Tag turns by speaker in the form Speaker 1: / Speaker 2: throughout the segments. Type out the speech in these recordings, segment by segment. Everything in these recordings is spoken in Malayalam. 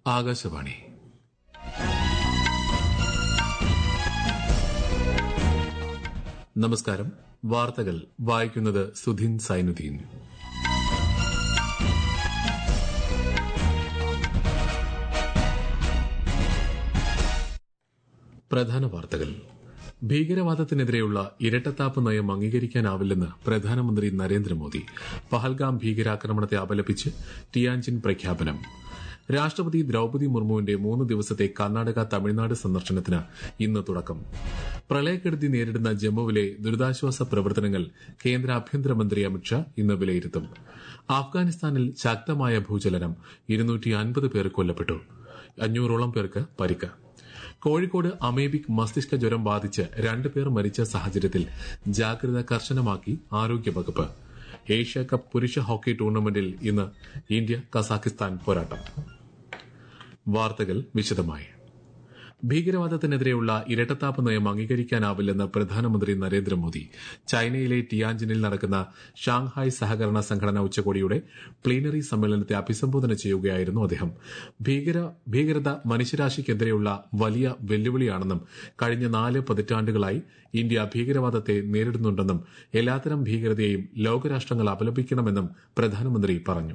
Speaker 1: ആകാശവാണി നമസ്കാരം വാർത്തകൾ വായിക്കുന്നത് സുധിൻ സൈനുദ്ദീൻ പ്രധാന വാർത്തകൾ ഭീകരവാദത്തിനെതിരെയുള്ള ഇരട്ടത്താപ്പ് നയം അംഗീകരിക്കാനാവില്ലെന്ന് പ്രധാനമന്ത്രി നരേന്ദ്രമോദി പഹൽഗാം ഭീകരാക്രമണത്തെ അപലപിച്ച് ടിയാൻജിൻ പ്രഖ്യാപനം രാഷ്ട്രപതി ദ്രൌപതി മുർമുവിന്റെ മൂന്ന് ദിവസത്തെ കർണാടക തമിഴ്നാട് സന്ദർശനത്തിന് ഇന്ന് തുടക്കം പ്രളയക്കെടുതി നേരിടുന്ന ജമ്മുവിലെ ദുരിതാശ്വാസ പ്രവർത്തനങ്ങൾ കേന്ദ്ര ആഭ്യന്തരമന്ത്രി അമിത്ഷാ ഇന്ന് വിലയിരുത്തും അഫ്ഗാനിസ്ഥാനിൽ ശക്തമായ ഭൂചലനം ഇരുന്നൂറ്റി അൻപത് പേർ കൊല്ലപ്പെട്ടു അഞ്ഞൂറോളം പേർക്ക് പരിക്ക് കോഴിക്കോട് അമേബിക് മസ്തിഷ്ക ജ്വരം ബാധിച്ച് രണ്ടുപേർ മരിച്ച സാഹചര്യത്തിൽ ജാഗ്രത കർശനമാക്കി ആരോഗ്യവകുപ്പ് ഏഷ്യ കപ്പ് പുരുഷ ഹോക്കി ടൂർണമെന്റിൽ ഇന്ന് ഇന്ത്യ കസാഖിസ്ഥാൻ പോരാട്ടം വാർത്തകൾ വിശദമായി ഭീകരവാദത്തിനെതിരെയുള്ള ഇരട്ടത്താപ്പ് നയം അംഗീകരിക്കാനാവില്ലെന്ന് പ്രധാനമന്ത്രി നരേന്ദ്രമോദി ചൈനയിലെ ടിയാൻജിനിൽ നടക്കുന്ന ഷാങ്ഹായ് സഹകരണ സംഘടന ഉച്ചകോടിയുടെ പ്ലീനറി സമ്മേളനത്തെ അഭിസംബോധന ചെയ്യുകയായിരുന്നു അദ്ദേഹം ഭീകരത മനുഷ്യരാശിക്കെതിരെയുള്ള വലിയ വെല്ലുവിളിയാണെന്നും കഴിഞ്ഞ നാല് പതിറ്റാണ്ടുകളായി ഇന്ത്യ ഭീകരവാദത്തെ നേരിടുന്നുണ്ടെന്നും എല്ലാത്തരം ഭീകരതയെയും ലോകരാഷ്ട്രങ്ങൾ അപലപിക്കണമെന്നും പ്രധാനമന്ത്രി പറഞ്ഞു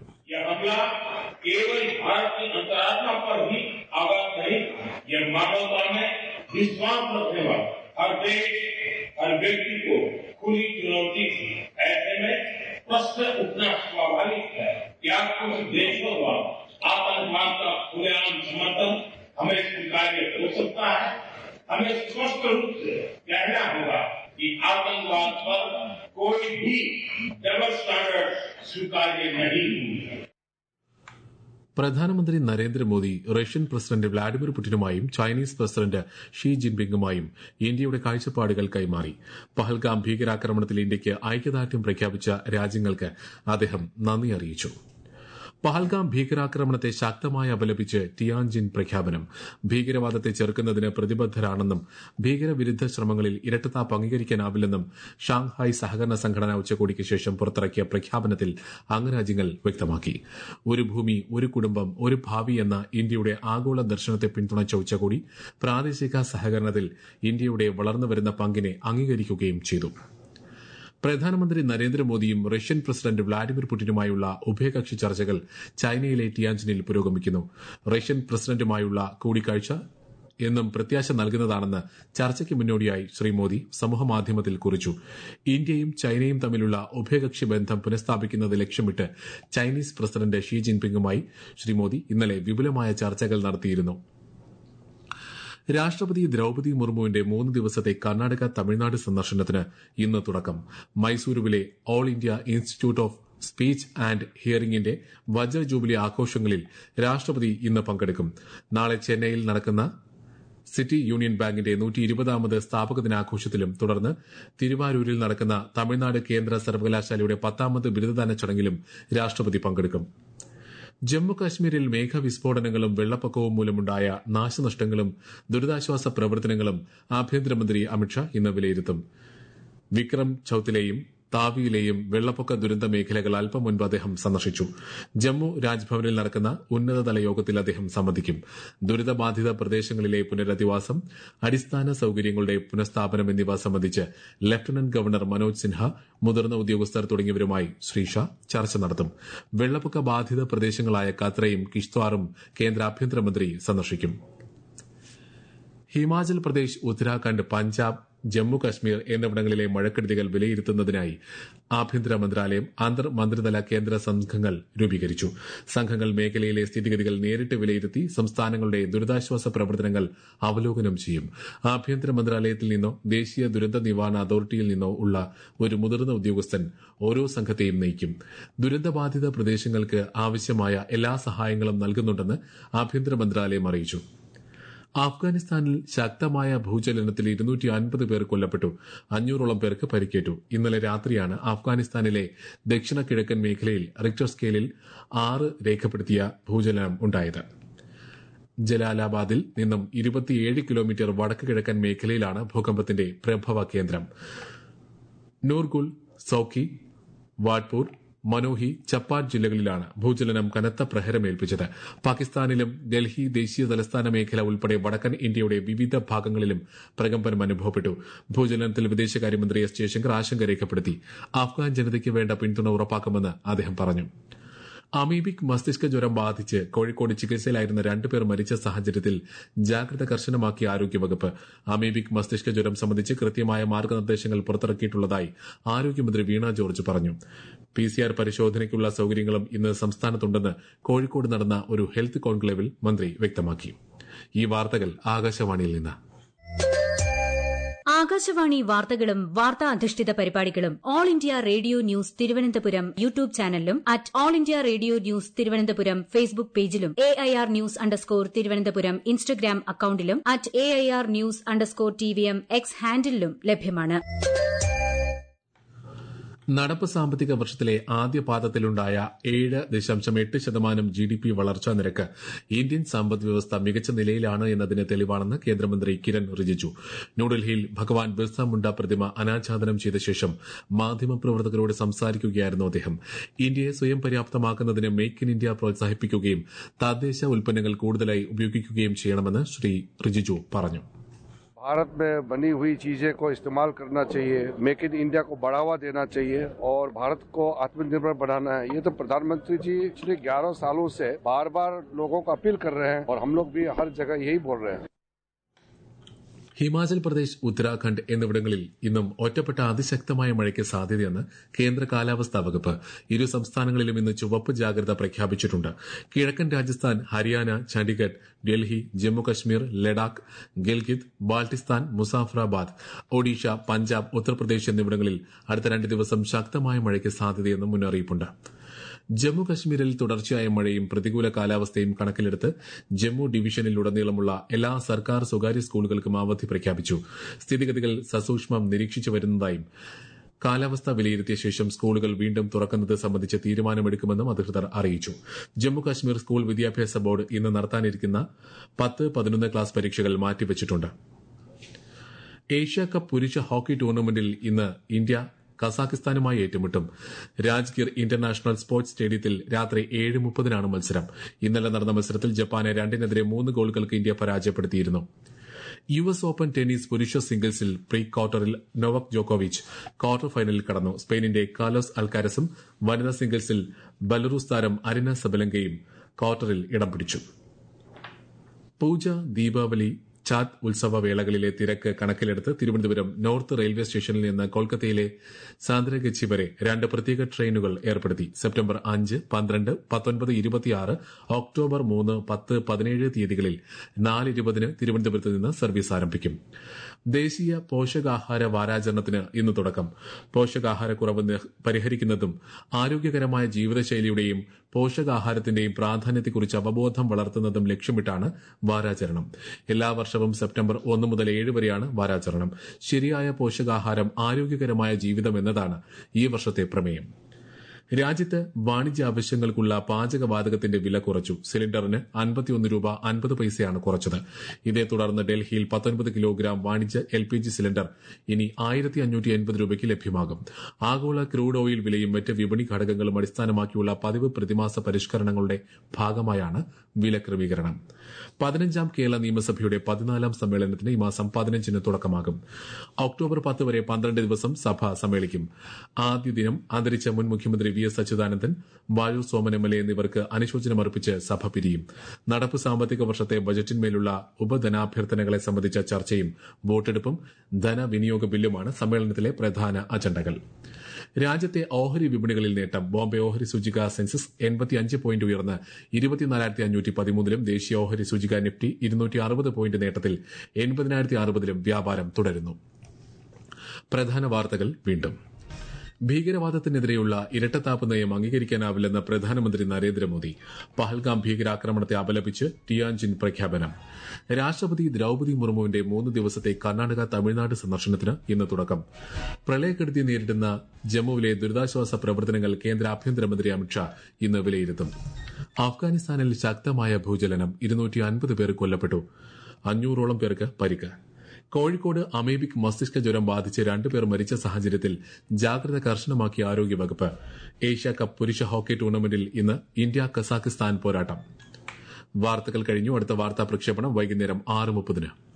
Speaker 2: केवल भारत की अंतरात्मा पर ही आघात नहीं यह मानवता में विश्वास रखने वाला हर देश हर व्यक्ति को खुली चुनौती थी ऐसे में प्रश्न उठना स्वाभाविक है क्या कुछ देशों द्वारा आतंकवाद का खुलेआम समर्थन हमें स्वीकार्य हो सकता है हमें स्पष्ट रूप से कहना होगा कि आतंकवाद पर कोई भी डबल स्टैंडर्ड स्वीकार्य नहीं हुई
Speaker 1: പ്രധാനമന്ത്രി നരേന്ദ്രമോദി റഷ്യൻ പ്രസിഡന്റ് വ്ളാഡിമിർ പുടിനുമായും ചൈനീസ് പ്രസിഡന്റ് ഷീ ജിൻപിങ്ങുമായും ഇന്ത്യയുടെ കാഴ്ചപ്പാടുകൾ കൈമാറി പഹൽഗാം ഭീകരാക്രമണത്തിൽ ഇന്ത്യയ്ക്ക് ഐക്യദാർഢ്യം പ്രഖ്യാപിച്ച രാജ്യങ്ങൾക്ക് അദ്ദേഹം നന്ദി അറിയിച്ചു പഹൽഗാം ഭീകരാക്രമണത്തെ ശക്തമായി അപലപിച്ച് ടിയാൻജിൻ പ്രഖ്യാപനം ഭീകരവാദത്തെ ചെറുക്കുന്നതിന് പ്രതിബദ്ധരാണെന്നും ഭീകരവിരുദ്ധ ശ്രമങ്ങളിൽ ഇരട്ടത്താപ്പ് അംഗീകരിക്കാനാവില്ലെന്നും ഷാങ്ഹായ് സഹകരണ സംഘടനാ ഉച്ചകോടിക്ക് ശേഷം പുറത്തിറക്കിയ പ്രഖ്യാപനത്തിൽ അംഗരാജ്യങ്ങൾ വ്യക്തമാക്കി ഒരു ഭൂമി ഒരു കുടുംബം ഒരു ഭാവി എന്ന ഇന്ത്യയുടെ ആഗോള ദർശനത്തെ പിന്തുണച്ച ഉച്ചകോടി പ്രാദേശിക സഹകരണത്തിൽ ഇന്ത്യയുടെ വളർന്നുവരുന്ന പങ്കിനെ അംഗീകരിക്കുകയും ചെയ്തു പ്രധാനമന്ത്രി നരേന്ദ്രമോദിയും റഷ്യൻ പ്രസിഡന്റ് വ്ളാഡിമിർ പുടിനുമായുള്ള ഉഭയകക്ഷി ചർച്ചകൾ ചൈനയിലെ ടിയാൻജിനിൽ പുരോഗമിക്കുന്നു റഷ്യൻ പ്രസിഡന്റുമായുള്ള കൂടിക്കാഴ്ച എന്നും പ്രത്യാശ നൽകുന്നതാണെന്ന് ചർച്ചയ്ക്ക് മുന്നോടിയായി ശ്രീ മോദി സമൂഹമാധ്യമത്തിൽ കുറിച്ചു ഇന്ത്യയും ചൈനയും തമ്മിലുള്ള ഉഭയകക്ഷി ബന്ധം പുനഃസ്ഥാപിക്കുന്നത് ലക്ഷ്യമിട്ട് ചൈനീസ് പ്രസിഡന്റ് ഷീ ജിൻപിങ്ങുമായി ശ്രീ മോദി ഇന്നലെ വിപുലമായ ചർച്ചകൾ നടത്തിയിരുന്നു രാഷ്ട്രപതി ദ്രൌപതി മുർമുവിന്റെ മൂന്ന് ദിവസത്തെ കർണാടക തമിഴ്നാട് സന്ദർശനത്തിന് ഇന്ന് തുടക്കം മൈസൂരുവിലെ all India institute of speech and ഹിയറിംഗിന്റെ വജ്ര ജൂബിലി ആഘോഷങ്ങളിൽ രാഷ്ട്രപതി ഇന്ന് പങ്കെടുക്കും നാളെ ചെന്നൈയിൽ നടക്കുന്ന സിറ്റി യൂണിയൻ ബാങ്കിന്റെ നൂറ്റി ഇരുപതാമത് സ്ഥാപക ദിനാഘോഷത്തിലും തുടർന്ന് തിരുവാരൂരിൽ നടക്കുന്ന തമിഴ്നാട് കേന്ദ്ര സർവകലാശാലയുടെ പത്താമത് ബിരുദദാന ചടങ്ങിലും രാഷ്ട്രപതി പങ്കെടുക്കും ജമ്മു കാശ്മീരിൽ മേഘവിസ്ഫോടനങ്ങളും വെള്ളപ്പൊക്കവും മൂലമുണ്ടായ നാശനഷ്ടങ്ങളും ദുരിതാശ്വാസ പ്രവർത്തനങ്ങളും ആഭ്യന്തരമന്ത്രി അമിത്ഷാ ഇന്ന് വിലയിരുത്തും വിക്രം ചൌത്തിലെയും താവിയിലെയും വെള്ളപ്പൊക്ക ദുരന്ത മേഖലകൾ അല്പം മുൻപ് അദ്ദേഹം സന്ദർശിച്ചു ജമ്മു രാജ്ഭവനിൽ നടക്കുന്ന ഉന്നതതല യോഗത്തിൽ അദ്ദേഹം സംബന്ധിക്കും ദുരിതബാധിത പ്രദേശങ്ങളിലെ പുനരധിവാസം അടിസ്ഥാന സൌകര്യങ്ങളുടെ പുനഃസ്ഥാപനം എന്നിവ സംബന്ധിച്ച് ലഫ്റ്റനന്റ് ഗവർണർ മനോജ് സിൻഹ മുതിർന്ന ഉദ്യോഗസ്ഥർ തുടങ്ങിയവരുമായി ശ്രീ ഷാ ചർച്ച നടത്തും വെള്ളപ്പൊക്ക ബാധിത പ്രദേശങ്ങളായ കത്രയും കിഷ്ത്വാറും കേന്ദ്ര ആഭ്യന്തരമന്ത്രി സന്ദർശിക്കും ഹിമാചൽ പ്രദേശ് ഉത്തരാഖണ്ഡ് പഞ്ചാബ് ജമ്മു കശ്മീർ എന്നിവിടങ്ങളിലെ മഴക്കെടുതികൾ വിലയിരുത്തുന്നതിനായി ആഭ്യന്തര മന്ത്രാലയം അന്തർ മന്ത്രിതല കേന്ദ്ര സംഘങ്ങൾ രൂപീകരിച്ചു സംഘങ്ങൾ മേഖലയിലെ സ്ഥിതിഗതികൾ നേരിട്ട് വിലയിരുത്തി സംസ്ഥാനങ്ങളുടെ ദുരിതാശ്വാസ പ്രവർത്തനങ്ങൾ അവലോകനം ചെയ്യും ആഭ്യന്തര മന്ത്രാലയത്തിൽ നിന്നോ ദേശീയ ദുരന്ത നിവാരണ അതോറിറ്റിയിൽ നിന്നോ ഉള്ള ഒരു മുതിർന്ന ഉദ്യോഗസ്ഥൻ ഓരോ സംഘത്തെയും നയിക്കും ദുരന്തബാധിത പ്രദേശങ്ങൾക്ക് ആവശ്യമായ എല്ലാ സഹായങ്ങളും നൽകുന്നുണ്ടെന്ന് ആഭ്യന്തര മന്ത്രാലയം അറിയിച്ചു അഫ്ഗാനിസ്ഥാനിൽ ശക്തമായ ഭൂചലനത്തിൽ ഇരുന്നൂറ്റി അൻപത് പേർ കൊല്ലപ്പെട്ടു അഞ്ഞൂറോളം പേർക്ക് പരിക്കേറ്റു ഇന്നലെ രാത്രിയാണ് അഫ്ഗാനിസ്ഥാനിലെ ദക്ഷിണ കിഴക്കൻ മേഖലയിൽ റിക്ടർ സ്കെയിലിൽ ആറ് രേഖപ്പെടുത്തിയ ഭൂചലനം ഉണ്ടായത് ജലാലാബാദിൽ നിന്നും ഇരുപത്തിയേഴ് കിലോമീറ്റർ വടക്ക് കിഴക്കൻ മേഖലയിലാണ് ഭൂകമ്പത്തിന്റെ പ്രഭവ കേന്ദ്രം നൂർഗുൾ സൌക്കി വാഡ്പൂർ മനോഹി ചപ്പാറ്റ് ജില്ലകളിലാണ് ഭൂചലനം കനത്ത പ്രഹരമേൽപ്പിച്ചത് പാകിസ്ഥാനിലും ഡൽഹി ദേശീയ തലസ്ഥാന മേഖല ഉൾപ്പെടെ വടക്കൻ ഇന്ത്യയുടെ വിവിധ ഭാഗങ്ങളിലും പ്രകമ്പനം അനുഭവപ്പെട്ടു ഭൂചലനത്തിൽ വിദേശകാര്യമന്ത്രി എസ് ജയശങ്കർ ആശങ്ക രേഖപ്പെടുത്തി അഫ്ഗാൻ ജനതയ്ക്ക് വേണ്ട പിന്തുണ ഉറപ്പാക്കുമെന്ന് അദ്ദേഹം പറഞ്ഞു അമീബിക് മസ്തിഷ്ക ജ്വരം ബാധിച്ച് കോഴിക്കോട് ചികിത്സയിലായിരുന്ന രണ്ടുപേർ മരിച്ച സാഹചര്യത്തിൽ ജാഗ്രത കർശനമാക്കി ആരോഗ്യവകുപ്പ് അമീബിക് മസ്തിഷ്ക ജ്വരം സംബന്ധിച്ച് കൃത്യമായ മാർഗനിർദ്ദേശങ്ങൾ പുറത്തിറക്കിയിട്ടുള്ളതായി ആരോഗ്യമന്ത്രി വീണ ജോർജ് പറഞ്ഞു പിസിആർ പരിശോധനയ്ക്കുള്ള സൌകര്യങ്ങളും ഇന്ന് സംസ്ഥാനത്തുണ്ടെന്ന് കോഴിക്കോട് നടന്ന ഒരു ഹെൽത്ത് കോൺക്ലേവിൽ മന്ത്രി വ്യക്തമാക്കി ഈ വാർത്തകൾ ആകാശവാണിയിൽ നിന്ന്
Speaker 3: ആകാശവാണി വാർത്തകളും വാർത്താ അധിഷ്ഠിത പരിപാടികളും all India radio news Thiruvananthapuram YouTube ചാനലിലും at all India radio news Thiruvananthapuram Facebook പേജിലും A I R news underscore Thiruvananthapuram Instagram അക്കൌണ്ടിലും at A I R news underscore T V M X ഹാൻഡിലും ലഭ്യമാണ്
Speaker 1: നടപ്പ് സാമ്പത്തിക വർഷത്തിലെ ആദ്യ പാദത്തിലുണ്ടായ ഏഴ് ദശാംശം എട്ട് ശതമാനം ജി ഡി പി വളർച്ചാ നിരക്ക് ഇന്ത്യൻ സമ്പദ് വ്യവസ്ഥ മികച്ച നിലയിലാണ് എന്നതിന് തെളിവാണെന്ന് കേന്ദ്രമന്ത്രി കിരൺ റിജിജു ന്യൂഡൽഹിയിൽ ഭഗവാൻ ബിർസ മുണ്ട പ്രതിമ അനാച്ഛാദനം ചെയ്ത ശേഷം മാധ്യമപ്രവർത്തകരോട് സംസാരിക്കുകയായിരുന്നു അദ്ദേഹം ഇന്ത്യയെ സ്വയം പര്യാപ്തമാക്കുന്നതിന് മേക്ക് ഇൻ ഇന്ത്യ പ്രോത്സാഹിപ്പിക്കുകയും തദ്ദേശ ഉൽപ്പന്നങ്ങൾ കൂടുതലായി ഉപയോഗിക്കുകയും ചെയ്യണമെന്ന് ശ്രീ റിജിജു പറഞ്ഞു
Speaker 4: भारत में बनी हुई चीजें को इस्तेमाल करना चाहिए मेक इन इंडिया को बढ़ावा देना चाहिए और भारत को आत्मनिर्भर बनाना है ये तो प्रधानमंत्री जी पिछले 11 सालों से बार बार लोगों को अपील कर रहे हैं और हम लोग भी हर जगह यही बोल रहे हैं
Speaker 1: ഹിമാചൽ പ്രദേശ് ഉത്തരാഖണ്ഡ് എന്നിവിടങ്ങളിൽ ഇന്നും ഒറ്റപ്പെട്ട അതിശക്തമായ മഴയ്ക്ക് സാധ്യതയെന്ന് കേന്ദ്ര കാലാവസ്ഥാ വകുപ്പ് ഇരു സംസ്ഥാനങ്ങളിലും ഇന്ന് ചുവപ്പ് ജാഗ്രത പ്രഖ്യാപിച്ചിട്ടുണ്ട് കിഴക്കൻ രാജസ്ഥാൻ ഹരിയാന ചണ്ഡീഗഡ് ഡൽഹി ജമ്മുകശ്മീർ ലഡാക്ക് ഗിൽഗിത് ബാൾട്ടിസ്ഥാൻ മുസാഫറാബാദ് ഒഡീഷ പഞ്ചാബ് ഉത്തർപ്രദേശ് എന്നിവിടങ്ങളിൽ അടുത്ത രണ്ട് ദിവസം ശക്തമായ മഴയ്ക്ക് സാധ്യതയെന്നും മുന്നറിയിപ്പുണ്ട് ജമ്മു കശ്മീരിൽ തുടർച്ചയായ മഴയും പ്രതികൂല കാലാവസ്ഥയും കണക്കിലെടുത്ത് ജമ്മു ഡിവിഷനിലുടനീളമുള്ള എല്ലാ സർക്കാർ സ്വകാര്യ സ്കൂളുകൾക്കും അവധി പ്രഖ്യാപിച്ചു സ്ഥിതിഗതികൾ സസൂക്ഷ്മം നിരീക്ഷിച്ചു വരുന്നതായും കാലാവസ്ഥ വിലയിരുത്തിയ ശേഷം സ്കൂളുകൾ വീണ്ടും തുറക്കുന്നത് സംബന്ധിച്ച് തീരുമാനമെടുക്കുമെന്നും അധികൃതർ അറിയിച്ചു ജമ്മു കാശ്മീർ സ്കൂൾ വിദ്യാഭ്യാസ ബോർഡ് ഇന്ന് നടത്താനിരിക്കുന്ന പത്ത് പതിനൊന്ന് ക്ലാസ് പരീക്ഷകൾ മാറ്റിവച്ചിട്ടുണ്ട് ഏഷ്യ കപ്പ് പുരുഷ ഹോക്കി ടൂർണമെന്റിൽ ഇന്ന് ഇന്ത്യ കസാഖിസ്ഥാനുമായി ഏറ്റുമുട്ടും രാജ്ഗീർ ഇന്റർനാഷണൽ സ്പോർട്സ് സ്റ്റേഡിയത്തിൽ രാത്രി ഏഴ് മുപ്പതിനാണ് മത്സരം ഇന്നലെ നടന്ന മത്സരത്തിൽ ജപ്പാനെ രണ്ടിനെതിരെ മൂന്ന് ഗോളുകൾക്ക് ഇന്ത്യ പരാജയപ്പെടുത്തിയിരുന്നു യു എസ് ഓപ്പൺ ടെന്നീസ് പുരുഷ സിംഗിൾസിൽ പ്രീ ക്വാർട്ടറിൽ നൊവക് ജോക്കോവിച്ച് ക്വാർട്ടർ ഫൈനലിൽ കടന്നു സ്പെയിനിന്റെ കാലോസ് അൽക്കാരസും വനിതാ സിംഗിൾസിൽ ബലറൂസ് താരം അരിന സബലങ്കയും ക്വാർട്ടറിൽ ഇടം പിടിച്ചു പൂജ ദീപാവലി ചാത്ത് ഉത്സവ വേളകളിലെ തിരക്ക് കണക്കിലെടുത്ത് തിരുവനന്തപുരം നോർത്ത് റെയിൽവേ സ്റ്റേഷനിൽ നിന്ന് കൊൽക്കത്തയിലെ സാന്ദ്രഗച്ചി വരെ രണ്ട് പ്രത്യേക ട്രെയിനുകൾ ഏർപ്പെടുത്തി സെപ്റ്റംബർ അഞ്ച് പന്ത്രണ്ട് പത്തൊൻപത് ഇരുപത്തിയാറ് ഒക്ടോബർ മൂന്ന് പത്ത് പതിനേഴ് തീയതികളിൽ നാല് ഇരുപതിന് തിരുവനന്തപുരത്ത് നിന്ന് സർവീസ് ആരംഭിക്കും ദേശീയ പോഷകാഹാര വാരാചരണത്തിന് ഇന്ന് തുടക്കം പോഷകാഹാരക്കുറവ് പരിഹരിക്കുന്നതും ആരോഗ്യകരമായ ജീവിതശൈലിയുടെയും പോഷകാഹാരത്തിന്റെയും പ്രാധാന്യത്തെക്കുറിച്ച് അവബോധം വളർത്തുന്നതും ലക്ഷ്യമിട്ടാണ് വാരാചരണം എല്ലാ വർഷവും സെപ്റ്റംബർ ഒന്ന് മുതൽ ഏഴ് വരെയാണ് വാരാചരണം ശരിയായ പോഷകാഹാരം ആരോഗ്യകരമായ ജീവിതം എന്നതാണ് ഈ വർഷത്തെ പ്രമേയം രാജ്യത്ത് വാണിജ്യ ആവശ്യങ്ങൾക്കുള്ള പാചകവാതകത്തിന്റെ വില കുറച്ചു സിലിണ്ടറിന് അൻപത്തിയൊന്ന് രൂപ അൻപത് പൈസയാണ് കുറച്ചത് ഇതേ തുടർന്ന് ഡൽഹിയിൽ പത്തൊൻപത് കിലോഗ്രാം വാണിജ്യ എൽ പി ജി സിലിണ്ടർ ഇനി ആയിരത്തി അഞ്ഞൂറ്റി എൺപത് രൂപയ്ക്ക് ലഭ്യമാകും ആഗോള ക്രൂഡ് ഓയിൽ വിലയും മറ്റ് വിപണി ഘടകങ്ങളും അടിസ്ഥാനമാക്കിയുള്ള പതിവ് പ്രതിമാസ പരിഷ്കരണങ്ങളുടെ ഭാഗമായാണ് വില ക്രമീകരണം പതിനഞ്ചാം കേരള നിയമസഭയുടെ പതിനാലാം സമ്മേളനത്തിന് ഈ മാസം പതിനഞ്ചിന് തുടക്കമാകും ഒക്ടോബർ പത്ത് വരെ പന്ത്രണ്ട് ദിവസം സഭ സമ്മേളിക്കും ആദ്യ ദിനം അന്തരിച്ച മുൻ മുഖ്യമന്ത്രി വി എസ് അച്യുതാനന്ദൻ വായു സോമൻ എം എൽ എ എന്നിവർക്ക് അനുശോചനമർപ്പിച്ച് സഭ പിരിയും നടപ്പ് സാമ്പത്തിക വർഷത്തെ ബജറ്റിന്മേലുള്ള ഉപധനാഭ്യർത്ഥനകളെ സംബന്ധിച്ച ചർച്ചയും വോട്ടെടുപ്പും ധനവിനിയോഗ ബില്ലുമാണ് സമ്മേളനത്തിലെ പ്രധാന അജണ്ടകൾ രാജ്യത്തെ ഓഹരി വിപണികളിൽ നേട്ടം ബോംബെ ഓഹരി സൂചിക സെൻസസ് എൺപത്തിയഞ്ച് പോയിന്റ് ഉയർന്ന് ഇരുപത്തിനാലായിരത്തി അഞ്ഞൂറ്റി പതിമൂന്നിലും ദേശീയ ഓഹരി സൂചിക നിഫ്റ്റി ഇരുന്നൂറ്റി അറുപത് പോയിന്റ് നേട്ടത്തിൽ എൺപതിനായിരത്തി അറുപതിലും വ്യാപാരം തുടരുന്നു പ്രധാന വാർത്തകൾ വീണ്ടും ഭീകരവാദത്തിനെതിരെയുള്ള ഇരട്ടത്താപ്പ് നയം അംഗീകരിക്കാനാവില്ലെന്ന് പ്രധാനമന്ത്രി നരേന്ദ്രമോദി പഹൽഗാം ഭീകരാക്രമണത്തെ അപലപിച്ച് ടിയാൻജിൻ പ്രഖ്യാപനം രാഷ്ട്രപതി ദ്രൌപതി മുർമുവിന്റെ മൂന്ന് ദിവസത്തെ കർണാടക തമിഴ്നാട് സന്ദർശനത്തിന് ഇന്ന് തുടക്കം പ്രളയക്കെടുതി നേരിടുന്ന ജമ്മുവിലെ ദുരിതാശ്വാസ പ്രവർത്തനങ്ങൾ കേന്ദ്ര ആഭ്യന്തരമന്ത്രി അമിത്ഷാ ഇന്ന് വിലയിരുത്തും അഫ്ഗാനിസ്ഥാനിൽ ശക്തമായ ഭൂചലനം ഇരുന്നൂറ്റി അൻപത് പേർ കൊല്ലപ്പെട്ടു അഞ്ഞൂറോളം പേർക്ക് പരിക്ക് കോഴിക്കോട് അമേബിക് മസ്തിഷ്ക ജ്വരം ബാധിച്ച് രണ്ടുപേർ മരിച്ച സാഹചര്യത്തിൽ ജാഗ്രത കർശനമാക്കിയ ആരോഗ്യവകുപ്പ് ഏഷ്യ കപ്പ് പുരുഷ ഹോക്കി ടൂർണമെന്റിൽ ഇന്ന് ഇന്ത്യ കസാഖിസ്ഥാൻ പോരാട്ടം വാർത്തകൾ കഴിഞ്ഞു അടുത്ത വാർത്താ പ്രക്ഷേപണം വൈകുന്നേരം ആറ് മുപ്പതിന്